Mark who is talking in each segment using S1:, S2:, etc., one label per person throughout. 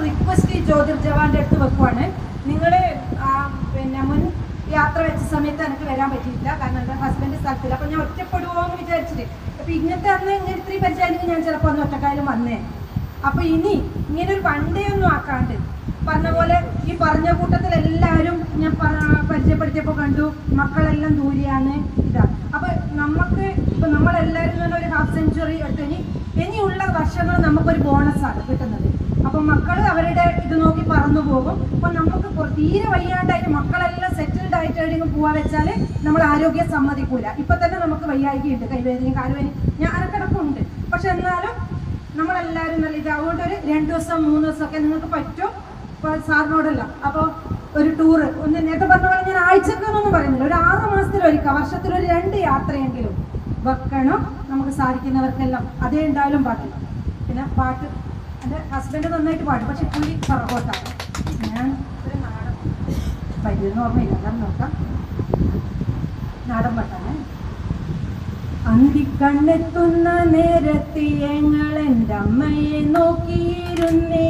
S1: Request Jyothir ജവാന്റെ അടുത്ത് വെക്കുവാണ് നിങ്ങൾ പിന്നെ മുൻ യാത്ര വെച്ച സമയത്ത് എനിക്ക് വരാൻ പറ്റിയില്ല കാരണം എൻ്റെ ഹസ്ബൻഡ് സ്ഥലത്തില്ല അപ്പോൾ ഞാൻ ഒറ്റപ്പെടുമോ എന്ന് വിചാരിച്ചിട്ട് അപ്പോൾ ഇങ്ങനത്തെ അന്ന് ഇങ്ങനെ ഇത്രയും പരിചയമാണെങ്കിൽ ഞാൻ ചിലപ്പോൾ ഒന്ന് ഒറ്റക്കാലും വന്നേ അപ്പോൾ ഇനി ഇങ്ങനെ ഒരു വൺഡേ ഒന്നും ആക്കാണ്ട് പറഞ്ഞ പോലെ ഈ പറഞ്ഞ കൂട്ടത്തിൽ എല്ലാവരും ഞാൻ പ- പരിചയപ്പെടുത്തിയപ്പോൾ കണ്ടു മക്കളെല്ലാം ദൂരെയാണ് ഇതാ അപ്പോൾ നമുക്ക് ഇപ്പം നമ്മളെല്ലാവരും തന്നെ ഒരു ഹാഫ് സെഞ്ചുറി എടുത്ത് ഇനി ഇനിയുള്ള വർഷങ്ങൾ നമുക്കൊരു ബോണസാണ് കിട്ടുന്നത് അപ്പം മക്കൾ അവരുടെ ഇത് നോക്കി പറന്നു പോകും അപ്പം നമുക്ക് കൊ- തീരെ വയ്യാണ്ടായിട്ട് മക്കളെല്ലാം സെറ്റിൽഡ് ആയിട്ട് എവിടെയെങ്കിലും പോവാ വെച്ചാൽ നമ്മൾ ആരോഗ്യം സമ്മതിക്കൂല ഇപ്പൊ തന്നെ നമുക്ക് വയ്യായികയുണ്ട് കൈവേദനയും കാലുവേദനയും ഞാൻ അരക്കിടക്കുണ്ട് പക്ഷെ എന്നാലും നമ്മളെല്ലാവരും നല്ല ഇത് അതുകൊണ്ട് ഒരു രണ്ട് ദിവസം മൂന്ന് ദിവസമൊക്കെ നിങ്ങൾക്ക് പറ്റും ഇപ്പോൾ സാറിനോടല്ല അപ്പോൾ ഒരു ടൂറ് ഒന്ന് നേരത്തെ പറഞ്ഞ പോലെ ഞാൻ ആഴ്ചക്കൊന്നും പറയുന്നില്ല ഒരു ആറ് മാസത്തിലൊരിക്കൽ വർഷത്തിൽ ഒരു രണ്ട് യാത്രയെങ്കിലും വെക്കണം നമുക്ക് സാധിക്കുന്നവർക്കെല്ലാം അതേ ഉണ്ടായാലും പാട്ട് പിന്നെ പാട്ട് എൻ്റെ ഹസ്ബൻഡ് നന്നായിട്ട് പാടും പക്ഷെ പുലി പുറകോട്ടാണ് ഞാൻ ഒരു നാടൻ പയ്യെന്ന് ഓർമ്മയില്ല അതാണ് നോക്കാം നാടൻ പാട്ടാണ് അന്തിക്കണ്ണെത്തുന്ന നേരത്ത് ഞങ്ങൾ എൻ്റെ അമ്മയെ നോക്കിയിരുന്നേ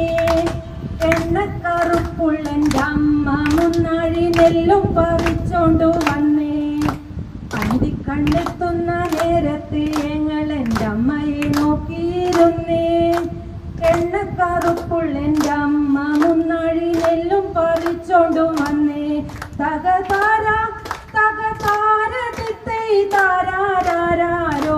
S1: എണ്ണക്കറുപ്പുള്ള എൻ്റെ അമ്മ മുന്നാഴി നെല്ലും പറിച്ചോണ്ട് വന്നേ അന്തിക്കണ്ണെത്തുന്ന നേരത്ത് ഞങ്ങൾ എൻ്റെ അമ്മയെ നോക്കിയിരുന്നേ എണ്ണക്കറുപ്പുള്ള എൻ്റെ അമ്മ മുന്നാഴി നെല്ലും പറിച്ചോണ്ട് വന്നേ തകതാര തകതാര തിത്തൈ താരാരാരോ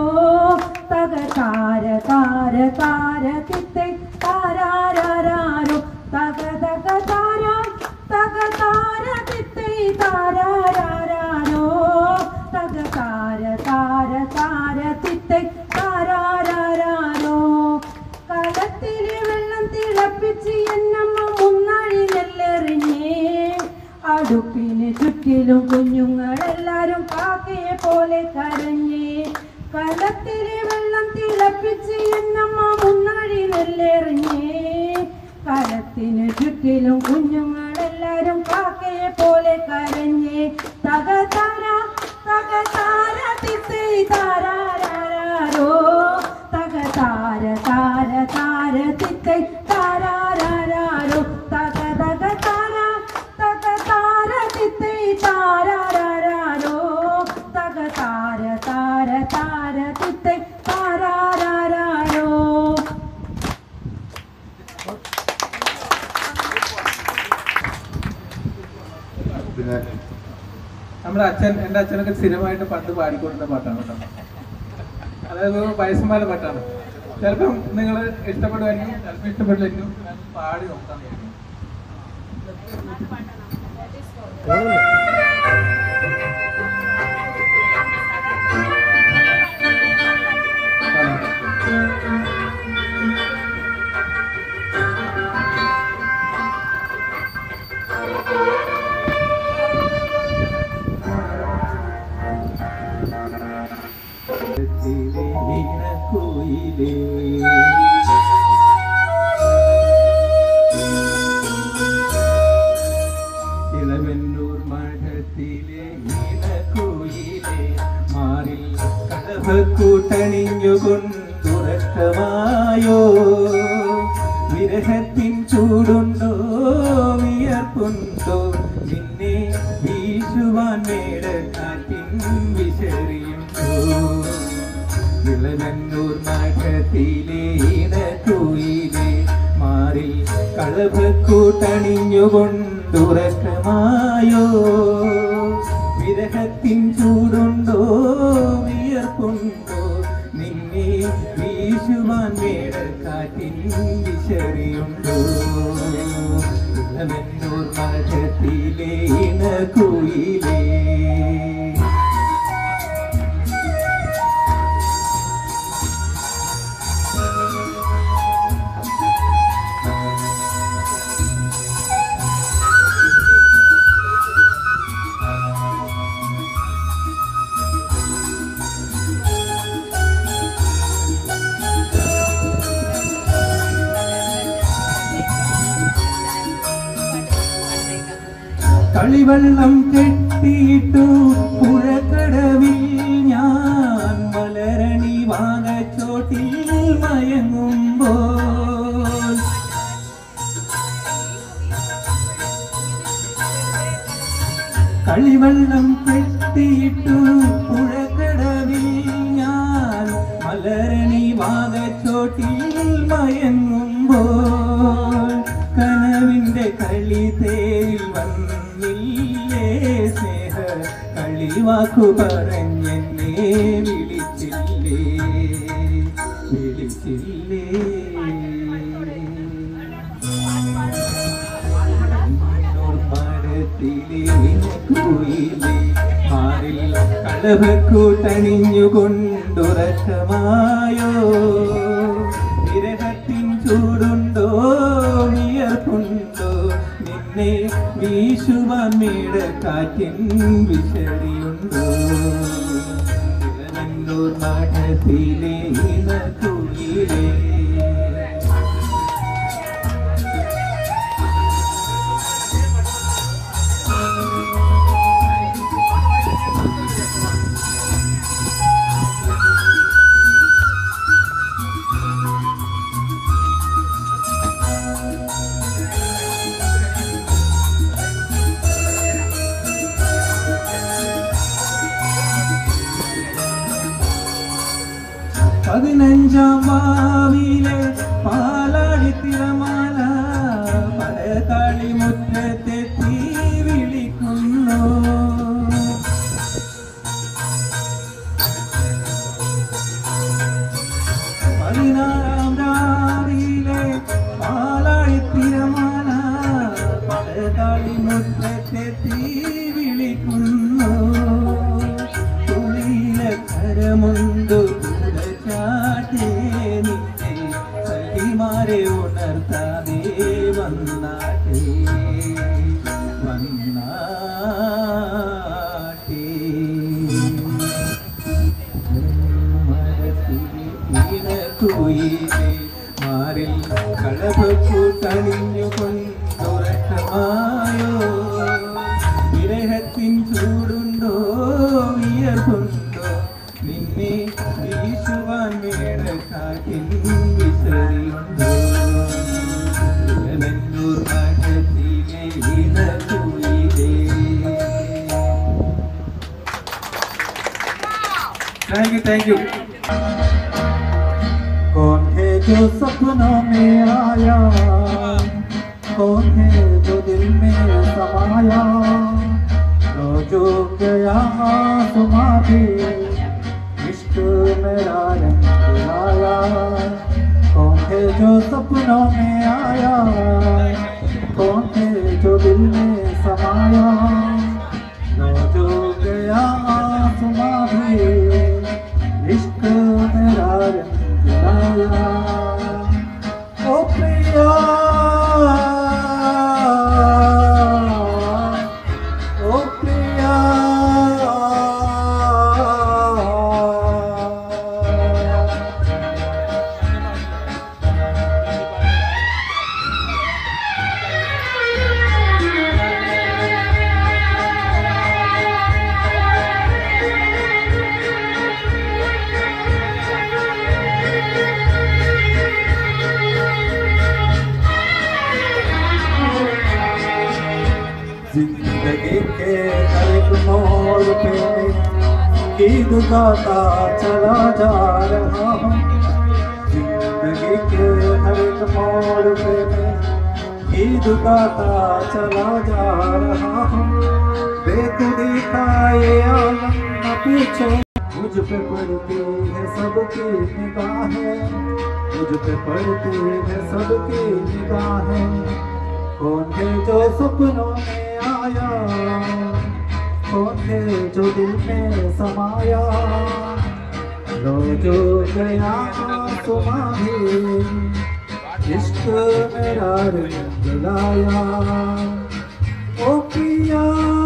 S1: തകതാര താര താര തിത്തൈ താരാരാരോ തക തക താര തക താര തിത്തൈ താരാരാരോ തക താര താര താര തിത്തൈ താരാരാരോ കലത്തിലെ വെള്ളം തിളപ്പിച്ച് എന്നമ്മ മുന്നാഴി നെല്ലെറിഞ്ഞേ അടുപ്പിന് ചുറ്റിലും കുഞ്ഞുങ്ങളെല്ലാരും കാക്കയെ പോലെ കരഞ്ഞേ കലത്തിലെ വെള്ളം തിളപ്പിച്ച് എന്നമ്മ മുന്നാഴി നെല്ലെറിഞ്ഞേ കലത്തിന് ചുറ്റിലും കുഞ്ഞുങ്ങളെല്ലാരും കാക്കയെ പോലെ കരഞ്ഞേ തകതാര തകതാര തിത്തൈ താരാരാരോ തകതാര താര താര തിത്തൈ താരാരാരോ തക തക താര തക താര തിത്തൈ താരാരാരോ തക താര താര താര തിത്തൈ താരാരാരോ
S2: പിന്നെ
S3: നമ്മുടെ അച്ഛൻ എൻ്റെ അച്ഛനൊക്കെ സ്ഥിരമായിട്ട് പണ്ട് പാടിക്കൊണ്ടിരുന്ന പാട്ടാണ് കേട്ടോ അതായത് വയസ്സന്മാരുടെ പാട്ടാണ് ചിലപ്പം നിങ്ങൾ ഇഷ്ടപ്പെടുമായിരിക്കും ചിലപ്പോൾ ഇഷ്ടപ്പെടില്ലായിരിക്കും ഞാൻ പാടി നോക്കാൻ വിചാരിക്കും.
S4: ഇളവന്നൂർ മഠത്തിലെ ഇണക്കുയിലെ മാറിൽ കടഭക്കൂട്ടണിഞ്ഞുകൊണ്ടുറക്കമായോ വിരഹത്തിൻ ചൂടുണ്ടോ വിയർപ്പുണ്ടോ നിന്നെ വീശുവാൻ മേടക്കാറ്റിൻ വിശറിയുണ്ടോ ഇളവന്നൂർ മഠത്തിലെ ഇണക്കുയിലെ മാറിൽ കളഭക്കൂട്ടണിഞ്ഞുകൊണ്ടുറക്കമായോ വിരഹത്തിൻ ചൂടുണ്ടോ വിയർപ്പുണ്ടോ നിന്നെ വീശുവാൻ മേടക്കാറ്റിൻ വിശറിയുണ്ടോ ഇളവന്നൂർ മഠത്തിലെ ഇണക്കുയിലേ കളിവെള്ളം കെട്ടിയിട്ടു പുഴക്കടവിൽ ഞാൻ മലരണി വാങ്ങച്ചോട്ടിൽ മയങ്ങുമ്പോൾ കളിവെള്ളം കെട്ടിയിട്ടു പുഴക്കടവിൽ ഞാൻ മലരണി വാഗച്ചോട്ടിൽ മയങ്ങുമ്പോൾ കനവിന്റെ കളി തേരിൽ വന്നില്ലേ സ്നേഹ കളിവാക്കു പറഞ്ഞെന്നെ വിളിച്ചില്ലേ വിളിച്ചില്ലേ കളവക്കൂട്ടണിഞ്ഞുകൊണ്ടുറക്കമായോ വിരഹത്തിൻ ചൂടുണ്ടോ വിയർപ്പുണ്ടോ നിന്നെ വീശുവാൻ മേട കാറ്റിൻ വിശടിയുണ്ടോ ഇളനല്ലൂർ നാടത്തിലെ ഇണക്കുയിലേ പതിനഞ്ചാം വാവിലെ പാലാടി തിരമാല പടകാളി മുറ്റത്തെത്തി വിളിക്കുന്നു പതിനാറാം രാവിലെ പാലാടി തിരമാല പടകാളി മുറ്റത്തെത്തി വിളിക്കുന്നു തുളിയിലെ കരമുണ്ടു ചാട്ടേ നിന്നെ സഖിമാരെ ഉണർത്താതെ വന്നാട്ടേ വന്നാട്ടേ മാറിൽ കളപൂട്ടണിഞ്ഞു കൊണ്ടുറക്കമായോ വിരഹത്തിൻ ചൂടുണ്ടോ വിയർപ്പുണ്ടോ നിന്നെ വീശുവാൻ മേട കാറ്റിൻ വിസരിയുണ്ടോ ഇളനല്ലൂർ നാട്ടത്തിലെ ഇടകുയിലേ
S3: താങ്ക് യു താങ്ക് യു
S4: कौन है जो सपनों में आया कौन है जो दिल में समाया लो जो गया आसमां भी इश्क मेरा रंग लाया कौन है जो सपनों में आया कौन है जो दिल में समाया लो जो गया आसमां भी इश्क मेरा रंग लाया ओ प्रिया ओ प्रिया जिंदगी के हर एक मोड़ पे गीत गाता चला जा रहा हूँ जिंदगी के हर एक मोड़ पे गीत गाता चला जा रहा हूँ बेखुदी का ये आलम न पूछो मुझ पे पड़ती है सबकी निगाहें मुझ पे पड़ती है सबकी निगाहें कौन है जो सपनों में आया कौन है जो दिल में समाया लो जो गया सुमा भी इश्क मेरा रंग लाया ओ पिया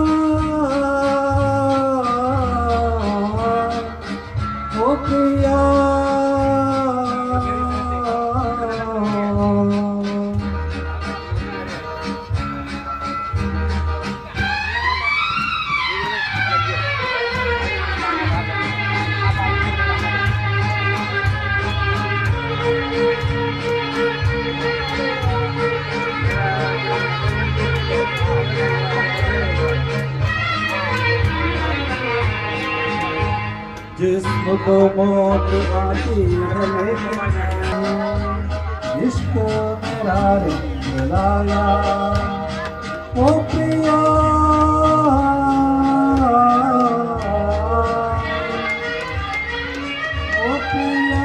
S4: ओ पिया जिस्म को मौत आती है लेकिन इश्क मेरा रंग लाया ओ प्रिया ओ प्रिया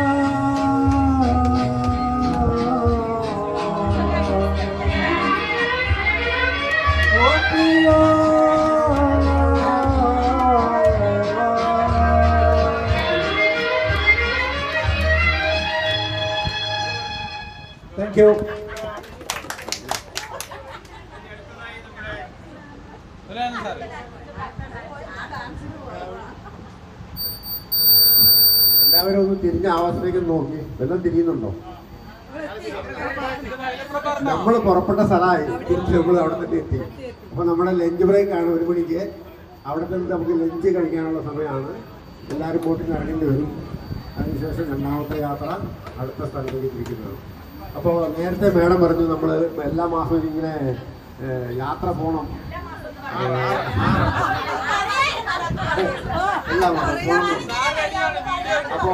S4: ओ प्रिया Thank you.
S2: എല്ലാവരും ഒന്ന് തിരിഞ്ഞ ആവാസത്തിലേക്ക് നോക്കി വല്ലതും തിരിയുന്നുണ്ടോ നമ്മൾ പുറപ്പെട്ട സ്ഥലമായി തിരിച്ച് നമ്മൾ അവിടെ തന്നെ എത്തി അപ്പോൾ നമ്മുടെ ലഞ്ച് ബ്രേക്ക് ആണ് ഒരു മണിക്ക് അവിടെ തന്നെ നമുക്ക് ലഞ്ച് കഴിക്കാനുള്ള സമയമാണ് എല്ലാവരും ബോട്ടിൽ നിന്ന് ഇറങ്ങേണ്ടി വരും അതിനുശേഷം രണ്ടാമത്തെ യാത്ര അടുത്ത സ്ഥലത്തേക്ക് തിരിക്കുന്നതാണ് അപ്പോൾ നേരത്തെ മേഡം പറഞ്ഞു നമ്മൾ എല്ലാ മാസവും ഇങ്ങനെ ഏഹ്, യാത്ര പോകണം എല്ലാ മാസവും പോകണം അപ്പോ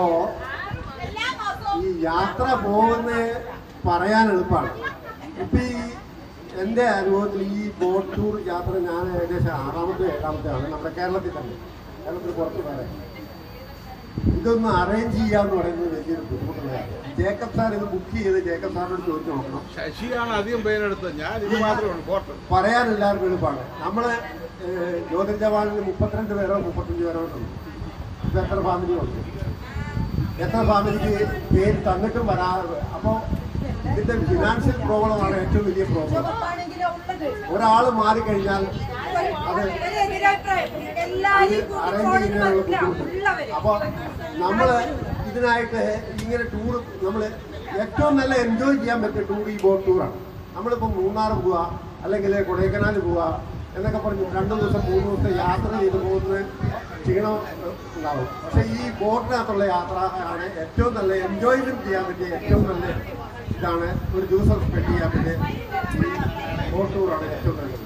S2: ഈ യാത്ര പോകുന്ന പറയാൻ എളുപ്പമാണ് ഇപ്പൊ ഈ എൻ്റെ അനുഭവത്തിൽ ഈ ബോട്ട് ടൂർ യാത്ര ഞാൻ ഏകദേശം ആറാമത്തെ ഏഴാമത്തെ ആണ് നമ്മുടെ കേരളത്തിൽ തന്നെ കേരളത്തിൽ പുറത്ത് വേറെ ഇതൊന്ന് അറേഞ്ച് ചെയ്യാന്ന് പറയുന്നത് വലിയൊരു ബുദ്ധിമുട്ടുള്ള കാര്യം ജേക്കബ് സാർ ഇത് ബുക്ക് ചെയ്ത് ജേക്കബ് സാറിനോട് ചോദിച്ചു നോക്കണം
S5: ശശിയാണ് അധികം പേരെടുത്തത് ഞാൻ ഇത് മാത്രമേ ഉള്ളൂ ബോട്ട്
S2: പറയാൻ എല്ലാവർക്കും എളുപ്പമാണ് നമ്മള് ഏഹ്, ജ്യോതിർ ജവാനിൽ മുപ്പത്തിരണ്ട് പേരോ മുപ്പത്തഞ്ച് പേരോ ഉണ്ട് ഇപ്പൊ എത്ര ഫാമിലി ഉണ്ട് എത്ര ഫാമിലിക്ക് പേര് തന്നിട്ടും വരാതെ അപ്പോൾ ഇതിന്റെ ഫിനാൻഷ്യൽ പ്രോബ്ലമാണ് ഏറ്റവും വലിയ പ്രോബ്ലം
S1: ആണെങ്കിലോ ഉള്ളത്
S2: ഒരാൾ മാറിക്കഴിഞ്ഞാൽ അത്
S1: ഒരു എതിരഭിപ്രായം എല്ലാവരും
S2: ഇത് അറേഞ്ച് ചെയ്യുന്നതിനുള്ള ബുദ്ധിമുട്ട്
S1: ഉള്ളവര്
S2: അപ്പോൾ നമ്മൾ ഇതിനായിട്ട് ഇങ്ങനെ ടൂർ നമ്മൾ ഏറ്റവും നല്ല എൻജോയ് ചെയ്യാൻ പറ്റിയ ടൂർ ഈ ബോട്ട് ടൂറാണ് നമ്മളിപ്പോൾ മൂന്നാർ പോവുക അല്ലെങ്കിൽ കൊടൈക്കനാൽ പോവുക എന്നൊക്കെ പറഞ്ഞു രണ്ട് ദിവസം മൂന്ന് ദിവസം യാത്ര ചെയ്ത് പോകുന്ന ക്ഷീണം ഏഹ്, ഉണ്ടാവും പക്ഷേ ഈ ബോട്ടിനകത്തുള്ള യാത്ര ആണ് ഏറ്റവും നല്ല എൻജോയ്മെന്റ് ചെയ്യാൻ പറ്റിയ ഏറ്റവും നല്ല ഇതാണ് ഒരു ദിവസം സ്പെൻഡ് ചെയ്യാൻ പറ്റിയ ഈ ബോട്ട് ടൂറാണ് ഏറ്റവും നല്ലത്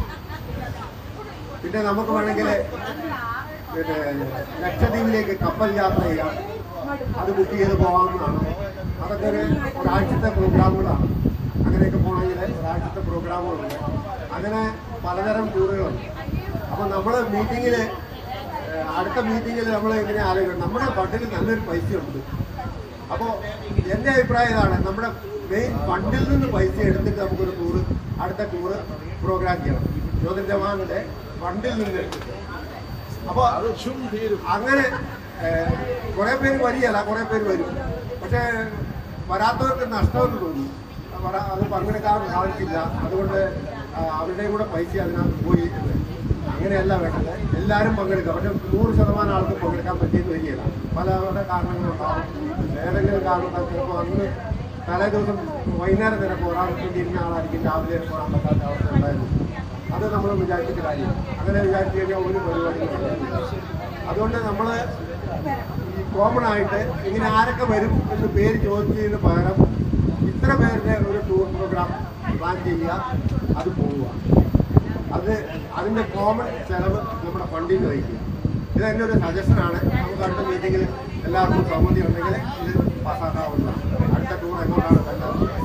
S2: പിന്നെ നമുക്ക് വേണമെങ്കിൽ പിന്നെ ലക്ഷദ്വീപിലേക്ക് കപ്പൽ യാത്ര ചെയ്യാം അത് ബുക്ക് ചെയ്ത് പോകാവുന്നതാണ് അതൊക്കെ ഒരു ഒരാഴ്ചത്തെ പ്രോഗ്രാമുകളാണ് അങ്ങനെയൊക്കെ പോകണമെങ്കിൽ ഒരാഴ്ചത്തെ പ്രോഗ്രാമുകളുണ്ട് അങ്ങനെ പലതരം ടൂറുകളുണ്ട് അപ്പോൾ നമ്മൾ മീറ്റിങ്ങിൽ അടുത്ത മീറ്റിങ്ങിൽ നമ്മൾ എങ്ങനെ ആലോചിക്കണം നമ്മുടെ ഫണ്ടിൽ നല്ലൊരു പൈസയുണ്ട് അപ്പോൾ എൻ്റെ അഭിപ്രായം ഇതാണ് നമ്മുടെ മെയിൻ ഫണ്ടിൽ നിന്ന് പൈസ എടുത്തിട്ട് നമുക്കൊരു ടൂറ് അടുത്ത ടൂറ് പ്രോഗ്രാം ചെയ്യണം ജ്യോതിർ ജവാനിലെ ഫണ്ടിൽ നിന്ന് എടുത്തിട്ട് അപ്പോൾ
S5: അത് ഷും തീരും
S2: അങ്ങനെ കുറെ പേര് വരികയല്ല കുറെ പേര് വരും പക്ഷേ വരാത്തവർക്ക് നഷ്ടമെന്ന് തോന്നി വരാ- അത് പങ്കെടുക്കാൻ സാധിക്കില്ല അതുകൊണ്ട് ആ, അവരുടെയും കൂടെ പൈസ അതിനകത്ത് പോയി എന്ന്. അങ്ങനെയല്ല വേണ്ടത് എല്ലാവരും പങ്കെടുക്കുക പക്ഷെ നൂറ് ശതമാനം ആൾക്ക് പങ്കെടുക്കാൻ പറ്റിയെന്ന് വരികയില്ല പല പല കാരണങ്ങളുണ്ടാവും ഏതെങ്കിലും കാരണത്താൽ ചിലപ്പോൾ അന്ന് തലേ ദിവസം വൈകുന്നേരം വരെ പോരാൻ വേണ്ടിയിരുന്ന ആളായിരിക്കും രാവിലെ പോകാൻ പറ്റാത്ത അവസ്ഥ ഉണ്ടായിരുന്നു അത് നമ്മൾ വിചാരിച്ചിട്ട് കാര്യം അങ്ങനെ വിചാരിച്ചു കഴിഞ്ഞാൽ ഒരു പരിപാടി നടക്കില്ല. അതുകൊണ്ട് നമ്മൾ ഈ കോമൺ ആയിട്ട് ഇങ്ങനെ ആരൊക്കെ വരും എന്ന് പേര് ചോദിച്ചതിന് പകരം ഇത്ര പേരുടെ ഒരു ടൂർ പ്രോഗ്രാം പ്ലാൻ ചെയ്യുക അത് പോവുക അത് അതിൻ്റെ കോമൺ ചെലവ് നമ്മുടെ ഫണ്ടിൽ നിന്ന് വഹിക്കുക ഇത് എൻ്റെ ഒരു സജഷനാണ് നമുക്ക് അടുത്ത മീറ്റിങ്ങിൽ എല്ലാവർക്കും സമ്മതി ഉണ്ടെങ്കിൽ ഇത് പാസ്സാക്കാവുന്നതാണ് അടുത്ത ടൂർ എങ്ങോട്ടാണ് വേണ്ടത്